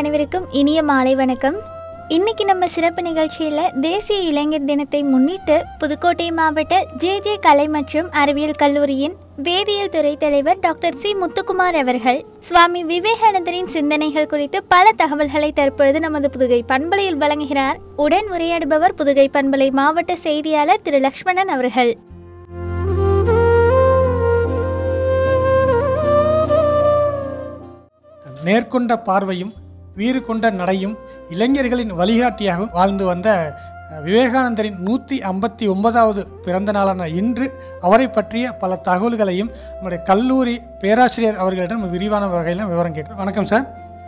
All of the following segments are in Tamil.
அனைவருக்கும் இனிய மாலை வணக்கம் இன்னைக்கு நம்ம சிறப்பு நிகழ்ச்சியில் தேசிய இளைஞர் தினத்தை முன்னிட்டு புதுக்கோட்டை மாவட்ட ஜே ஜே கலை மற்றும் அறிவியல் கல்லூரியின் வேதியியல் துறை தலைவர் டாக்டர் சி முத்துக்குமார் அவர்கள் சுவாமி விவேகானந்தரின் சிந்தனைகள் குறித்து பல தகவல்களை தற்பொழுது நமது புதுகை பண்பலையில் வழங்குகிறார் உடன் உரையாடுபவர் புதுகை பண்பலை மாவட்ட செய்தியாளர் திரு லக்ஷ்மணன் அவர்கள் நேர்கொண்ட பார்வையும் வீறு கொண்ட நடையும் இளைஞர்களின் வழிகாட்டியாகவும் வாழ்ந்து வந்த அஹ், விவேகானந்தரின் நூற்றி ஐம்பத்தி ஒன்பதாவது பிறந்த நாளான இன்று அவரை பற்றிய பல தகவல்களையும் நம்முடைய கல்லூரி பேராசிரியர் அவர்களிடம் விரிவான வகையில் விவரம் கேட்கிறோம் வணக்கம் சார்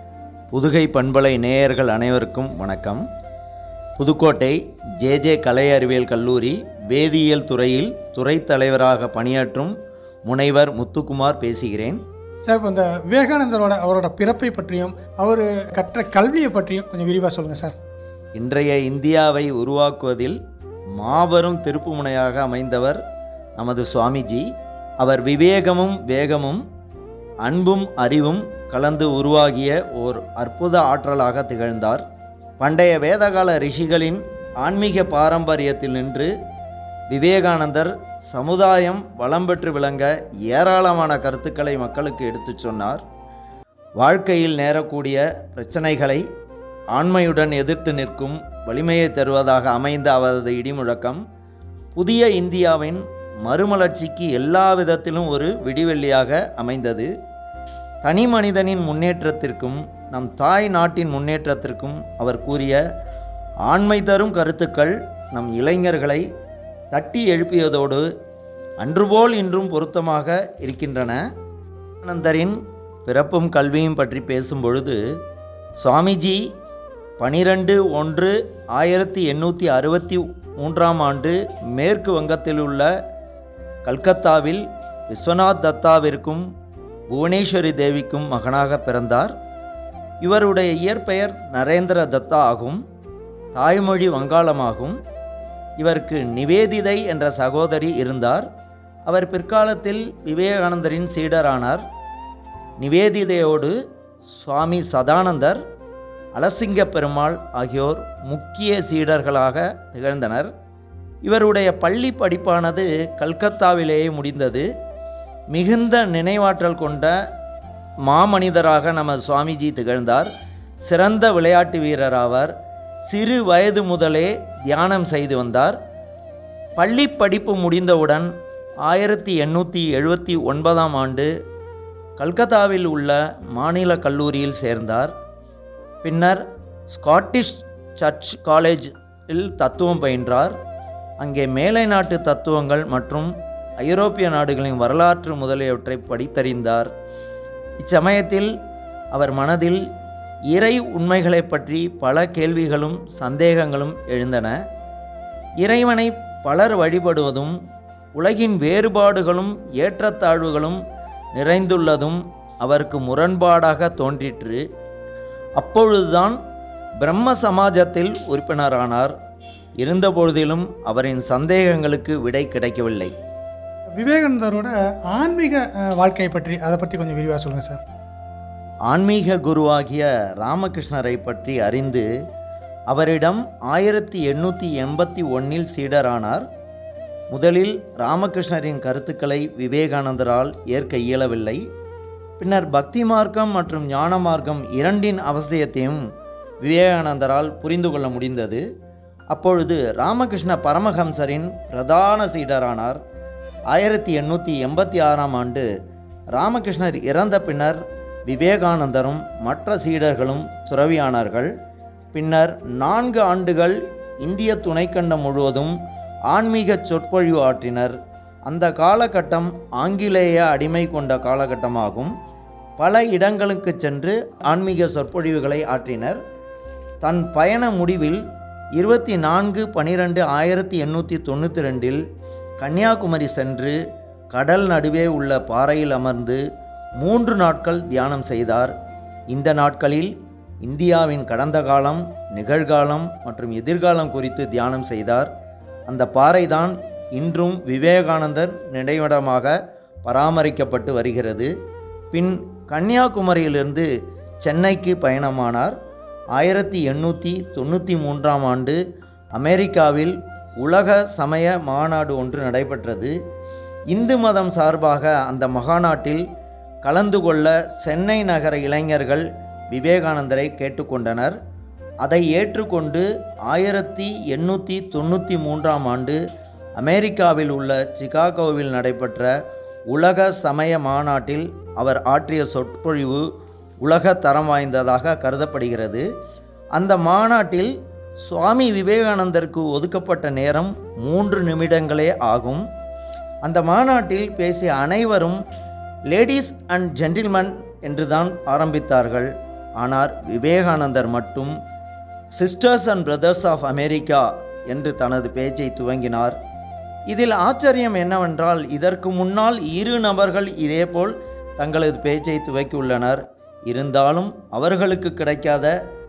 புதுகை பண்பலை நேயர்கள் அனைவருக்கும் வணக்கம் புதுக்கோட்டை ஜே ஜே கலை அறிவியல் கல்லூரி வேதியியல் துறையில் துறை தலைவராக பணியாற்றும் முனைவர் முத்துக்குமார் பேசுகிறேன் சார் இப்போ இந்த விவேகானந்தரோட அவரோட பிறப்பை பற்றியும் அவர் கற்ற கல்வியை பற்றியும் கொஞ்சம் விரிவாக சொல்லுங்கள் சார் இன்றைய இந்தியாவை உருவாக்குவதில் மாபெரும் திருப்புமுனையாக அமைந்தவர் நமது சுவாமிஜி அவர் விவேகமும் வேகமும் அன்பும் அறிவும் கலந்து உருவாகிய ஓர் அற்புத ஆற்றலாக திகழ்ந்தார் பண்டைய வேதகால ரிஷிகளின் ஆன்மீக பாரம்பரியத்தில் நின்று விவேகானந்தர் சமுதாயம் வளம் பெற்று விளங்க ஏராளமான கருத்துக்களை மக்களுக்கு எடுத்துச் சொன்னார் வாழ்க்கையில் நேரக்கூடிய பிரச்சனைகளை ஆண்மையுடன் எதிர்த்து நிற்கும் வலிமையை தருவதாக அமைந்த அவரது இடிமுழக்கம் புதிய இந்தியாவின் மறுமலர்ச்சிக்கு எல்லா விதத்திலும் ஒரு விடிவெள்ளியாக அமைந்தது தனி மனிதனின் முன்னேற்றத்திற்கும் நம் தாய் நாட்டின் முன்னேற்றத்திற்கும் அவர் கூறிய ஆண்மை தரும் கருத்துக்கள் நம் இளைஞர்களை தட்டி எழுப்பியதோடு அன்றுபோல் இன்றும் பொருத்தமாக இருக்கின்றன விவேகானந்தரின் பிறப்பும் கல்வியும் பற்றி பேசும் பொழுது சுவாமிஜி பனிரெண்டு ஒன்று ஆயிரத்தி எண்ணூற்றி அறுபத்தி மூன்றாம் ஆண்டு மேற்கு வங்கத்தில் உள்ள கல்கத்தாவில் விஸ்வநாத் தத்தாவிற்கும் புவனேஸ்வரி தேவிக்கும் மகனாக பிறந்தார் இவருடைய இயற்பெயர் நரேந்திர தத்தா ஆகும் தாய்மொழி வங்காளமாகும் இவருக்கு நிவேதிதை என்ற சகோதரி இருந்தார் அவர் பிற்காலத்தில் விவேகானந்தரின் சீடரானார் நிவேதிதையோடு சுவாமி சதானந்தர் அலசிங்க பெருமாள் ஆகியோர் முக்கிய சீடர்களாக திகழ்ந்தனர் இவருடைய பள்ளி படிப்பானது கல்கத்தாவிலேயே முடிந்தது மிகுந்த நினைவாற்றல் கொண்ட மாமனிதராக நம்ம சுவாமிஜி திகழ்ந்தார் சிறந்த விளையாட்டு வீரர் ஆவார் சிறு வயது முதலே தியானம் செய்து வந்தார் பள்ளி படிப்பு முடிந்தவுடன் ஆயிரத்தி எண்ணூற்றி எழுபத்தி ஒன்பதாம் ஆண்டு கல்கத்தாவில் உள்ள மாநில கல்லூரியில் சேர்ந்தார் பின்னர் ஸ்காட்டிஷ் சர்ச் காலேஜில் தத்துவம் பயின்றார் அங்கே மேலை நாட்டு தத்துவங்கள் மற்றும் ஐரோப்பிய நாடுகளின் வரலாற்று முதலியவற்றை படித்தறிந்தார் இச்சமயத்தில் அவர் மனதில் இறை உண்மைகளைப் பற்றி பல கேள்விகளும் சந்தேகங்களும் எழுந்தன இறைவனை பலர் வழிபடுவதும் உலகின் வேறுபாடுகளும் ஏற்றத்தாழ்வுகளும் நிறைந்துள்ளதும் அவருக்கு முரண்பாடாக தோன்றிற்று அப்பொழுதுதான் பிரம்ம சமாஜத்தில் உறுப்பினரானார் இருந்தபொழுதிலும் அவரின் சந்தேகங்களுக்கு விடை கிடைக்கவில்லை விவேகானந்தரோட ஆன்மீக அஹ், வாழ்க்கையை பற்றி அதை பற்றி கொஞ்சம் விரிவாக சொல்லுங்கள் சார் ஆன்மீக குருவாகிய ராமகிருஷ்ணரை பற்றி அறிந்து அவரிடம் ஆயிரத்தி எண்ணூற்றி எண்பத்தி ஒன்னில் சீடரானார் முதலில் ராமகிருஷ்ணரின் கருத்துக்களை விவேகானந்தரால் ஏற்க இயலவில்லை பின்னர் பக்தி மார்க்கம் மற்றும் ஞான மார்க்கம் இரண்டின் அவசியத்தையும் விவேகானந்தரால் புரிந்து கொள்ள முடிந்தது அப்பொழுது ராமகிருஷ்ண பரமஹம்சரின் பிரதான சீடரானார் ஆயிரத்தி எண்ணூற்றி எண்பத்தி ஆறாம் ஆண்டு ராமகிருஷ்ணர் இறந்த பின்னர் விவேகானந்தரும் மற்ற சீடர்களும் துறவியானார்கள் பின்னர் நான்கு ஆண்டுகள் இந்திய துணைக்கண்டம் முழுவதும் ஆன்மீக சொற்பொழிவு ஆற்றினர் அந்த காலகட்டம் ஆங்கிலேய அடிமை கொண்ட காலகட்டமாகும் பல இடங்களுக்கு சென்று ஆன்மீக சொற்பொழிவுகளை ஆற்றினர் தன் பயண முடிவில் இருபத்தி நான்கு பனிரெண்டு ஆயிரத்தி எண்ணூற்றி தொண்ணூற்றி ரெண்டில் கன்னியாகுமரி சென்று கடல் நடுவே உள்ள பாறையில் அமர்ந்து மூன்று நாட்கள் தியானம் செய்தார் இந்த நாட்களில் இந்தியாவின் கடந்த காலம் நிகழ்காலம் மற்றும் எதிர்காலம் குறித்து தியானம் செய்தார் அந்த பாறைதான் இன்றும் விவேகானந்தர் நினைவிடமாக பராமரிக்கப்பட்டு வருகிறது பின் கன்னியாகுமரியிலிருந்து சென்னைக்கு பயணமானார் ஆயிரத்தி எண்ணூற்றி தொண்ணூற்றி மூன்றாம் ஆண்டு அமெரிக்காவில் உலக சமய மாநாடு ஒன்று நடைபெற்றது இந்து மதம் சார்பாக அந்த மகாநாட்டில் கலந்து கொள்ள சென்னை நகர இளைஞர்கள் விவேகானந்தரை கேட்டுக்கொண்டனர் அதை ஏற்றுக்கொண்டு ஆயிரத்தி எண்ணூற்றி தொண்ணூற்றி மூன்றாம் ஆண்டு அமெரிக்காவில் உள்ள சிகாகோவில் நடைபெற்ற உலக சமய மாநாட்டில் அவர் ஆற்றிய சொற்பொழிவு உலக தரம் வாய்ந்ததாக கருதப்படுகிறது அந்த மாநாட்டில் சுவாமி விவேகானந்தருக்கு ஒதுக்கப்பட்ட நேரம் மூன்று நிமிடங்களே ஆகும் அந்த மாநாட்டில் பேசிய அனைவரும் லேடிஸ் அண்ட் ஜென்டில்மன் என்றுதான் ஆரம்பித்தார்கள் ஆனால் விவேகானந்தர் மட்டும் sisters and brothers of America என்று தனது பேச்சை துவங்கினார் இதில் ஆச்சரியம் என்னவென்றால் இதற்கு முன்னால் இரு நபர்கள் இதேபோல் தங்களது பேச்சை துவக்கியுள்ளனர் இருந்தாலும் அவர்களுக்கு கிடைக்காத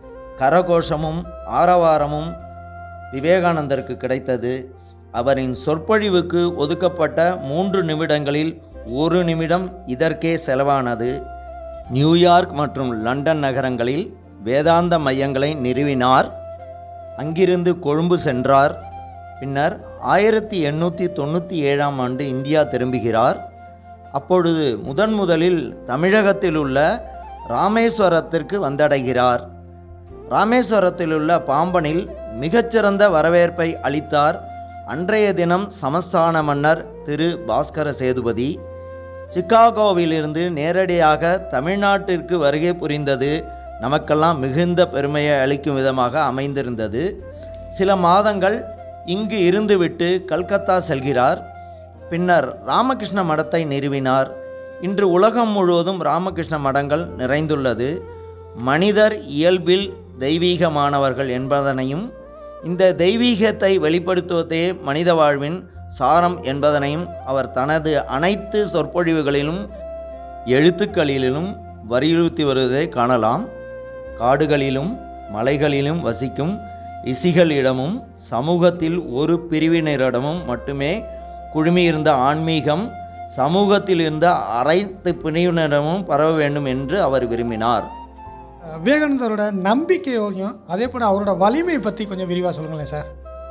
கரகோஷமும் ஆரவாரமும் விவேகானந்தருக்கு கிடைத்தது அவரின் சொற்பொழிவுக்கு ஒதுக்கப்பட்ட மூன்று நிமிடங்களில் ஒரு நிமிடம் இதற்கே செலவானது நியூயார்க் மற்றும் லண்டன் நகரங்களில் வேதாந்த மையங்களை நிறுவினார் அங்கிருந்து கொழும்பு சென்றார் பின்னர் ஆயிரத்தி எண்ணூற்றி தொண்ணூற்றி ஏழாம் ஆண்டு இந்தியா திரும்புகிறார் அப்பொழுது முதன் முதலில் தமிழகத்தில் உள்ள ராமேஸ்வரத்திற்கு வந்தடைகிறார் ராமேஸ்வரத்தில் உள்ள பாம்பனில் மிகச்சிறந்த வரவேற்பை அளித்தார் அன்றைய தினம் சமஸ்தான மன்னர் திரு பாஸ்கர சேதுபதி சிக்காகோவிலிருந்து நேரடியாக தமிழ்நாட்டிற்கு வருகை புரிந்தது நமக்கெல்லாம் மிகுந்த பெருமையை அளிக்கும் விதமாக அமைந்திருந்தது சில மாதங்கள் இங்கு இருந்துவிட்டு கல்கத்தா செல்கிறார் பின்னர் ராமகிருஷ்ண மடத்தை நிறுவினார் இன்று உலகம் முழுவதும் ராமகிருஷ்ண மடங்கள் நிறைந்துள்ளது மனிதர் இயல்பில் தெய்வீகமானவர்கள் என்பதனையும் இந்த தெய்வீகத்தை வெளிப்படுத்துவதே மனித வாழ்வின் சாரம் என்பதனையும் அவர் தனது அனைத்து சொற்பொழிவுகளிலும் எழுத்துக்களிலும் வலியுறுத்தி வருவதை காணலாம் காடுகளிலும் மலைகளிலும் வசிக்கும் ரிஷிகளிடமும் சமூகத்தில் ஒரு பிரிவினரிடமும் மட்டுமே குழுமியிருந்த ஆன்மீகம் சமூகத்தில் இருந்த அனைத்து பிரிவினரிடமும் பரவ வேண்டும் என்று அவர் விரும்பினார் அஹ் விவேகானந்தரோட நம்பிக்கையோடையும் அதே போல அவரோட வலிமையை பற்றி கொஞ்சம் விரிவாக சொல்லுங்களேன் சார்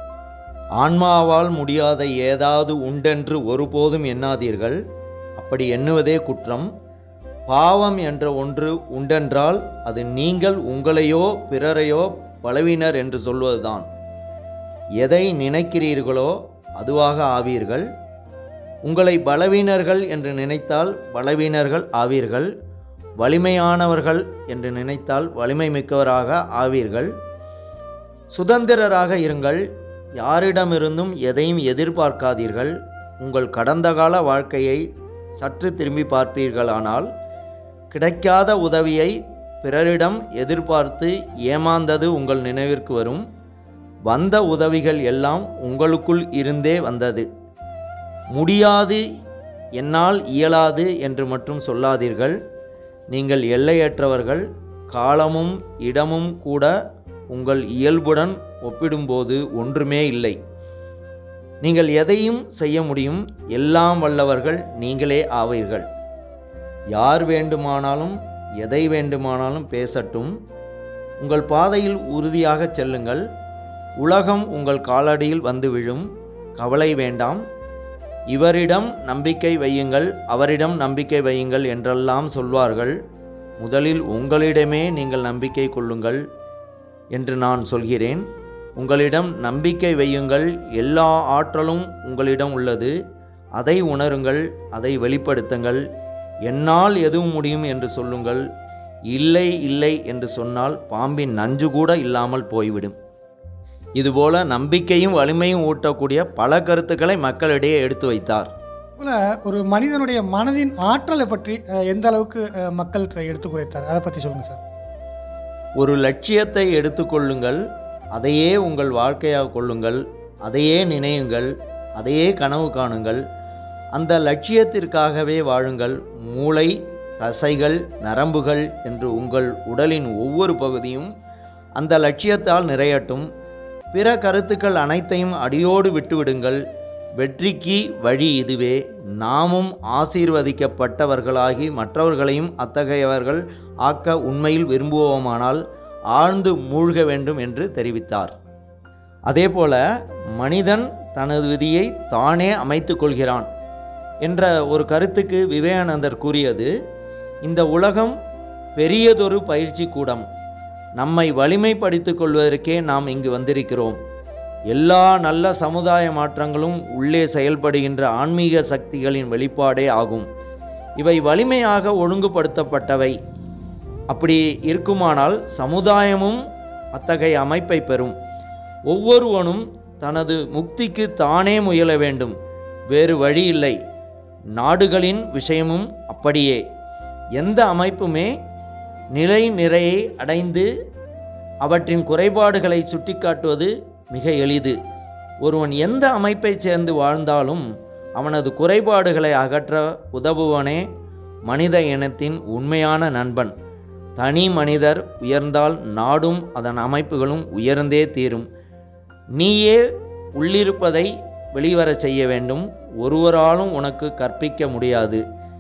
ஆன்மாவால் முடியாத ஏதாவது உண்டென்று ஒருபோதும் எண்ணாதீர்கள் அப்படி எண்ணுவதே குற்றம் பாவம் என்ற ஒன்று உண்டென்றால் அது நீங்கள் உங்களையோ பிறரையோ பலவீனர் என்று சொல்வதுதான் எதை நினைக்கிறீர்களோ அதுவாக ஆவீர்கள் உங்களை பலவீனர்கள் என்று நினைத்தால் பலவீனர்கள் ஆவீர்கள் வலிமையானவர்கள் என்று நினைத்தால் வலிமை மிக்கவராக ஆவீர்கள் சுதந்திரராக இருங்கள் யாரிடமிருந்தும் எதையும் எதிர்பார்க்காதீர்கள் உங்கள் கடந்த கால வாழ்க்கையை சற்று திரும்பி பார்ப்பீர்களானால் கிடைக்காத உதவியை பிறரிடம் எதிர்பார்த்து ஏமாந்தது உங்கள் நினைவிற்கு வரும் வந்த உதவிகள் எல்லாம் உங்களுக்குள் இருந்தே வந்தது முடியாது என்னால் இயலாது என்று மட்டும் சொல்லாதீர்கள் நீங்கள் எல்லையற்றவர்கள் காலமும் இடமும் கூட உங்கள் இயல்புடன் ஒப்பிடும்போது ஒன்றுமே இல்லை நீங்கள் எதையும் செய்ய முடியும் எல்லாம் வல்லவர்கள் நீங்களே ஆவீர்கள் யார் வேண்டுமானாலும் எதை வேண்டுமானாலும் பேசட்டும் உங்கள் பாதையில் உறுதியாக செல்லுங்கள் உலகம் உங்கள் காலடியில் வந்து விழும் கவலை வேண்டாம் இவரிடம் நம்பிக்கை வையுங்கள் அவரிடம் நம்பிக்கை வையுங்கள் என்றெல்லாம் சொல்வார்கள் முதலில் உங்களிடமே நீங்கள் நம்பிக்கை கொள்ளுங்கள் என்று நான் சொல்கிறேன் உங்களிடம் நம்பிக்கை வையுங்கள் எல்லா ஆற்றலும் உங்களிடம் உள்ளது அதை உணருங்கள் அதை வெளிப்படுத்துங்கள் என்னால் எதுவும் முடியும் என்று சொல்லுங்கள் இல்லை இல்லை என்று சொன்னால் பாம்பின் நஞ்சு கூட இல்லாமல் போய்விடும் இதுபோல நம்பிக்கையும் வலிமையும் ஊட்டக்கூடிய பல கருத்துக்களை மக்களிடையே எடுத்து வைத்தார் போல ஒரு மனிதனுடைய மனதின் ஆற்றலை பற்றி அஹ், எந்த அளவுக்கு அஹ், மக்கள் எடுத்து குறைத்தார் அதை பற்றி சொல்லுங்க சார் ஒரு லட்சியத்தை எடுத்துக்கொள்ளுங்கள் அதையே உங்கள் வாழ்க்கையாக கொள்ளுங்கள் அதையே நினையுங்கள் அதையே கனவு காணுங்கள் அந்த லட்சியத்திற்காகவே வாழுங்கள் மூளை தசைகள் நரம்புகள் என்று உங்கள் உடலின் ஒவ்வொரு பகுதியும் அந்த லட்சியத்தால் நிறையட்டும் பிற கருத்துக்கள் அனைத்தையும் அடியோடு விட்டுவிடுங்கள் வெற்றிக்கு வழி இதுவே நாமும் ஆசீர்வதிக்கப்பட்டவர்களாகி மற்றவர்களையும் அத்தகையவர்கள் ஆக்க உண்மையில் விரும்புவோமானால் ஆழ்ந்து மூழ்க வேண்டும் என்று தெரிவித்தார் அதேபோல மனிதன் தனது விதியை தானே அமைத்துக் கொள்கிறான் என்ற ஒரு கருத்துக்கு விவேகானந்தர் கூறியது இந்த உலகம் பெரியதொரு பயிற்சி கூடம் நம்மை வலிமைப்படுத்திக் கொள்வதற்கே நாம் இங்கு வந்திருக்கிறோம் எல்லா நல்ல சமுதாய மாற்றங்களும் உள்ளே செயல்படுகின்ற ஆன்மீக சக்திகளின் வெளிப்பாடே ஆகும் இவை வலிமையாக ஒழுங்குபடுத்தப்பட்டவை அப்படி இருக்குமானால் சமுதாயமும் அத்தகைய அமைப்பை பெறும் ஒவ்வொருவனும் தனது முக்திக்கு தானே முயல வேண்டும் வேறு வழி இல்லை நாடுகளின் விஷயமும் அப்படியே எந்த அமைப்புமே நிலை நிறையை அடைந்து அவற்றின் குறைபாடுகளை சுட்டிக்காட்டுவது மிக எளிது ஒருவன் எந்த அமைப்பைச் சேர்ந்து வாழ்ந்தாலும் அவனது குறைபாடுகளை அகற்ற உதவுவனே மனித இனத்தின் உண்மையான நண்பன் தனி மனிதர் உயர்ந்தால் நாடும் அதன் அமைப்புகளும் உயர்ந்தே தீரும் நீயே உள்ளிருப்பதை வெளிவரச் செய்ய வேண்டும் ஒருவராலும் உனக்கு கற்பிக்க முடியாது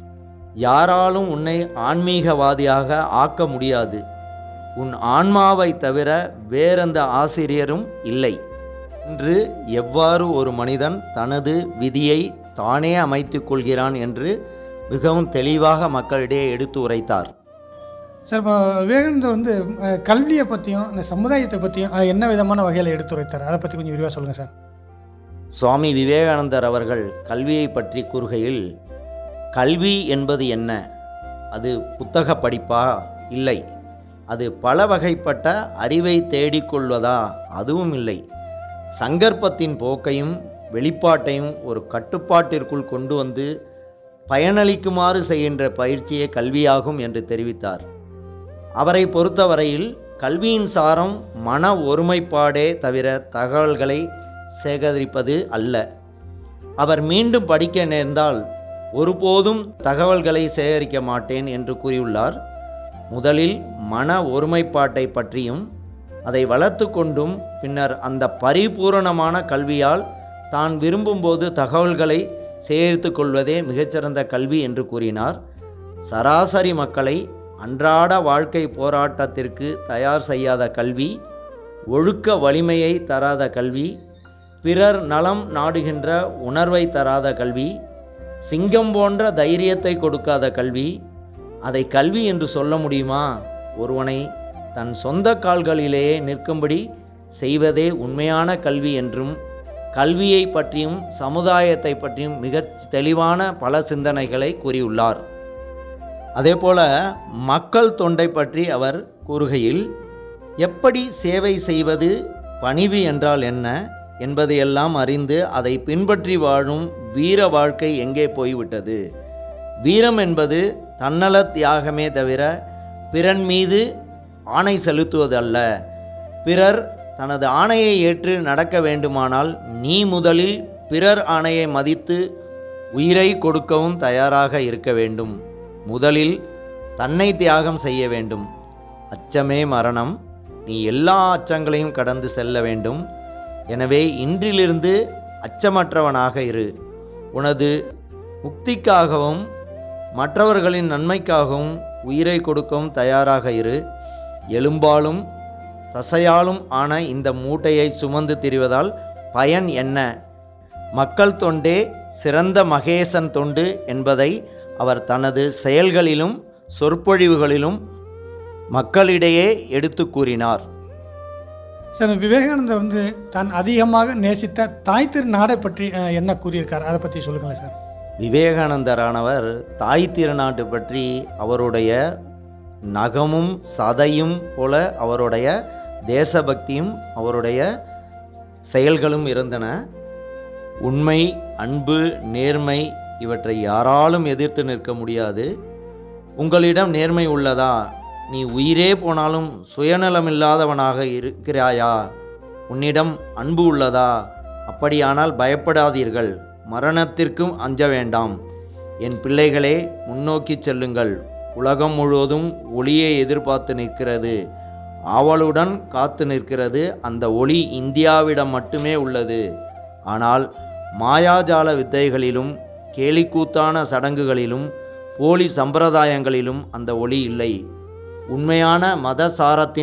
யாராலும் உன்னை ஆன்மீகவாதியாக ஆக்க முடியாது உன் ஆன்மாவை தவிர வேறெந்த ஆசிரியரும் இல்லை என்று எவ்வாறு ஒரு மனிதன் தனது விதியை தானே அமைத்துக் கொள்கிறான் என்று மிகவும் தெளிவாக மக்களிடையே எடுத்து உரைத்தார் சார் இப்போ விவேகானந்தர் வந்து அஹ், கல்வியை பற்றியும் இந்த சமுதாயத்தை பற்றியும் அஹ், என்ன விதமான வகையில் எடுத்துரைத்தார் அதை பற்றி கொஞ்சம் விரிவாக சொல்லுங்கள் சார் சுவாமி விவேகானந்தர் அவர்கள் கல்வியை பற்றி கூறுகையில் கல்வி என்பது என்ன அது புத்தக படிப்பா இல்லை அது பல வகைப்பட்ட அறிவை தேடிக்கொள்வதா அதுவும் இல்லை சங்கற்பத்தின் போக்கையும் வெளிப்பாட்டையும் ஒரு கட்டுப்பாட்டிற்குள் கொண்டு வந்து பயனளிக்குமாறு செய்கின்ற பயிற்சியே கல்வியாகும் என்று தெரிவித்தார் அவரை பொறுத்தவரையில் கல்வியின் சாரம் மன ஒருமைப்பாடே தவிர தகவல்களை சேகரிப்பது அல்ல அவர் மீண்டும் படிக்க நேர்ந்தால் ஒருபோதும் தகவல்களை சேகரிக்க மாட்டேன் என்று கூறியுள்ளார் முதலில் மன ஒருமைப்பாட்டை பற்றியும் அதை வளர்த்து கொண்டும் பின்னர் அந்த பரிபூரணமான கல்வியால் தான் விரும்பும்போது தகவல்களை சேகரித்து கொள்வதே மிகச்சிறந்த கல்வி என்று கூறினார் சராசரி மக்களை அன்றாட வாழ்க்கை போராட்டத்திற்கு தயார் செய்யாத கல்வி ஒழுக்க வலிமையை தராத கல்வி பிறர் நலம் நாடுகின்ற உணர்வை தராத கல்வி சிங்கம் போன்ற தைரியத்தை கொடுக்காத கல்வி அதை கல்வி என்று சொல்ல முடியுமா ஒருவனை தன் சொந்த கால்களிலேயே நிற்கும்படி செய்வதே உண்மையான கல்வி என்றும் கல்வியை பற்றியும் சமுதாயத்தை பற்றியும் மிகச் தெளிவான பல சிந்தனைகளை கூறியுள்ளார் அதேபோல மக்கள் தொண்டை பற்றி அவர் கூறுகையில் எப்படி சேவை செய்வது பணிவு என்றால் என்ன என்பதையெல்லாம் அறிந்து அதை பின்பற்றி வாழும் வீர வாழ்க்கை எங்கே போய்விட்டது வீரம் என்பது தன்னல தியாகமே தவிர பிறன் மீது ஆணை செலுத்துவது அல்ல பிறர் தனது ஆணையை ஏற்று நடக்க வேண்டுமானால் நீ முதலில் பிறர் ஆணையை மதித்து உயிரை கொடுக்கவும் தயாராக இருக்க வேண்டும் முதலில் தன்னை தியாகம் செய்ய வேண்டும் அச்சமே மரணம் நீ எல்லா அச்சங்களையும் கடந்து செல்ல வேண்டும் எனவே இன்றிலிருந்து அச்சமற்றவனாக இரு உனது முக்திக்காகவும் மற்றவர்களின் நன்மைக்காகவும் உயிரை கொடுக்கவும் தயாராக இரு எலும்பாலும் தசையாலும் ஆன இந்த மூட்டையை சுமந்து திரிவதால் பயன் என்ன மக்கள் தொண்டே சிறந்த மகேசன் தொண்டு என்பதை அவர் தனது செயல்களிலும் சொற்பொழிவுகளிலும் மக்களிடையே எடுத்து கூறினார் சார் விவேகானந்தர் வந்து தான் அதிகமாக நேசித்த தாய் திரு நாடை பற்றி அஹ், என்ன கூறியிருக்கார் அதை பற்றி சொல்லுங்களேன் சார் விவேகானந்தரானவர் தாய் திருநாட்டு பற்றி அவருடைய நகமும் சதையும் போல அவருடைய தேசபக்தியும் அவருடைய செயல்களும் இருந்தன உண்மை அன்பு நேர்மை இவற்றை யாராலும் எதிர்த்து நிற்க முடியாது உங்களிடம் நேர்மை உள்ளதா நீ உயிரே போனாலும் சுயநலமில்லாதவனாக இருக்கிறாயா உன்னிடம் அன்பு உள்ளதா அப்படியானால் பயப்படாதீர்கள் மரணத்திற்கும் அஞ்ச வேண்டாம் என் பிள்ளைகளே முன்னோக்கிச் செல்லுங்கள் உலகம் முழுவதும் ஒளியை எதிர்பார்த்து நிற்கிறது ஆவலுடன் காத்து நிற்கிறது அந்த ஒளி இந்தியாவிடம் மட்டுமே உள்ளது ஆனால் மாயாஜால வித்தைகளிலும் கேலிக்கூத்தான சடங்குகளிலும் போலி சம்பிரதாயங்களிலும் அந்த ஒளி இல்லை உண்மையான மத சாரத்தின்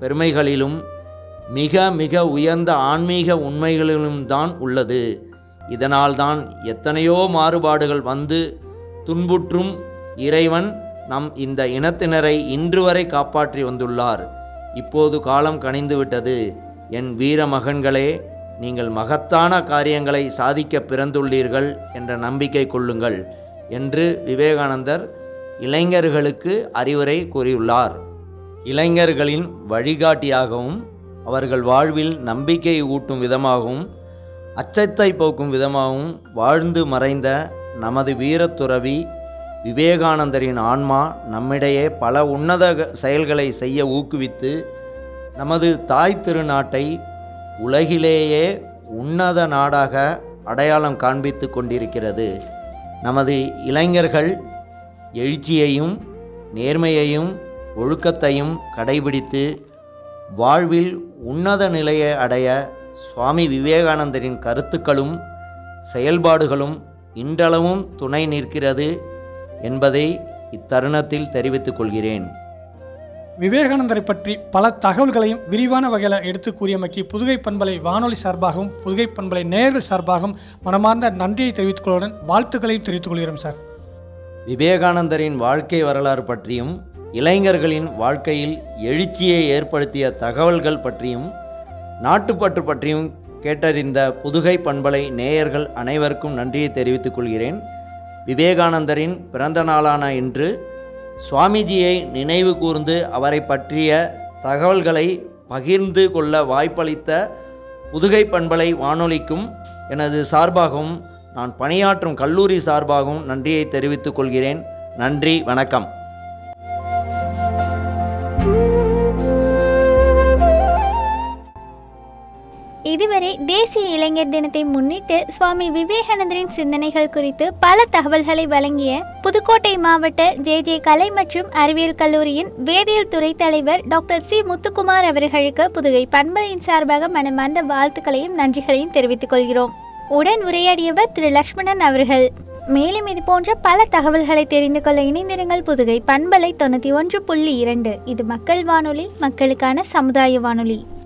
பெருமைகளிலும் மிக மிக உயர்ந்த ஆன்மீக உண்மைகளிலும் தான் உள்ளது இதனால்தான் எத்தனையோ மாறுபாடுகள் வந்து துன்புற்றும் இறைவன் நம் இந்த இனத்தினரை இன்று வரை காப்பாற்றி வந்துள்ளார் இப்போது காலம் கனிந்துவிட்டது என் வீர மகன்களே நீங்கள் மகத்தான காரியங்களை சாதிக்க பிறந்துள்ளீர்கள் என்ற நம்பிக்கை கொள்ளுங்கள் என்று விவேகானந்தர் இளைஞர்களுக்கு அறிவுரை கூறியுள்ளார் இளைஞர்களின் வழிகாட்டியாகவும் அவர்கள் வாழ்வில் நம்பிக்கை ஊட்டும் விதமாகவும் அச்சத்தை போக்கும் விதமாகவும் வாழ்ந்து மறைந்த நமது வீரத்துறவி விவேகானந்தரின் ஆன்மா நம்மிடையே பல உன்னத செயல்களை செய்ய ஊக்குவித்து நமது தாய் திருநாட்டை உலகிலேயே உன்னத நாடாக அடையாளம் காண்பித்து கொண்டிருக்கிறது நமது இளைஞர்கள் எழுச்சியையும் நேர்மையையும் ஒழுக்கத்தையும் கடைபிடித்து வாழ்வில் உன்னத நிலையை அடைய சுவாமி விவேகானந்தரின் கருத்துக்களும் செயல்பாடுகளும் இன்றளவும் துணை நிற்கிறது என்பதை இத்தருணத்தில் தெரிவித்துக் கொள்கிறேன் விவேகானந்தரை பற்றி பல தகவல்களையும் விரிவான வகையில் எடுத்து கூறியமைக்கு புதுகை பண்பலை வானொலி சார்பாகவும் புதுகை பண்பலை நேயர்கள் சார்பாகவும் மனமார்ந்த நன்றியை தெரிவித்துக் கொள்வதுடன் வாழ்த்துக்களையும் தெரிவித்துக் கொள்கிறோம் சார் விவேகானந்தரின் வாழ்க்கை வரலாறு பற்றியும் இளைஞர்களின் வாழ்க்கையில் எழுச்சியை ஏற்படுத்திய தகவல்கள் பற்றியும் நாட்டுப்பற்று பற்றியும் கேட்டறிந்த புதுகை பண்பலை நேயர்கள் அனைவருக்கும் நன்றியை தெரிவித்துக் கொள்கிறேன் விவேகானந்தரின் பிறந்த நாளான இன்று சுவாமிஜியை நினைவு கூர்ந்து அவரை பற்றிய தகவல்களை பகிர்ந்து கொள்ள வாய்ப்பளித்த புதுகை பண்பலை வானொலிக்கும் எனது சார்பாகவும் நான் பணியாற்றும் கல்லூரி சார்பாகவும் நன்றியை தெரிவித்துக் கொள்கிறேன் நன்றி வணக்கம் இதுவரை தேசிய இளைஞர் தினத்தை முன்னிட்டு சுவாமி விவேகானந்தரின் சிந்தனைகள் குறித்து பல தகவல்களை வழங்கிய புதுக்கோட்டை மாவட்ட ஜே ஜே கலை மற்றும் அறிவியல் கல்லூரியின் வேதியியல் துறை தலைவர் டாக்டர் சி முத்துக்குமார் அவர்களுக்கு புதுகை பண்பலையின் சார்பாக மனமார்ந்த வாழ்த்துக்களையும் நன்றிகளையும் தெரிவித்துக் கொள்கிறோம் உடன் உரையாடியவர் திரு லக்ஷ்மணன் அவர்கள் மேலும் இது போன்ற பல தகவல்களை தெரிந்து கொள்ள இணைந்திருங்கள் புதுகை பண்பலை தொண்ணூற்றி ஒன்று புள்ளி இரண்டு இது மக்கள் வானொலி மக்களுக்கான சமுதாய வானொலி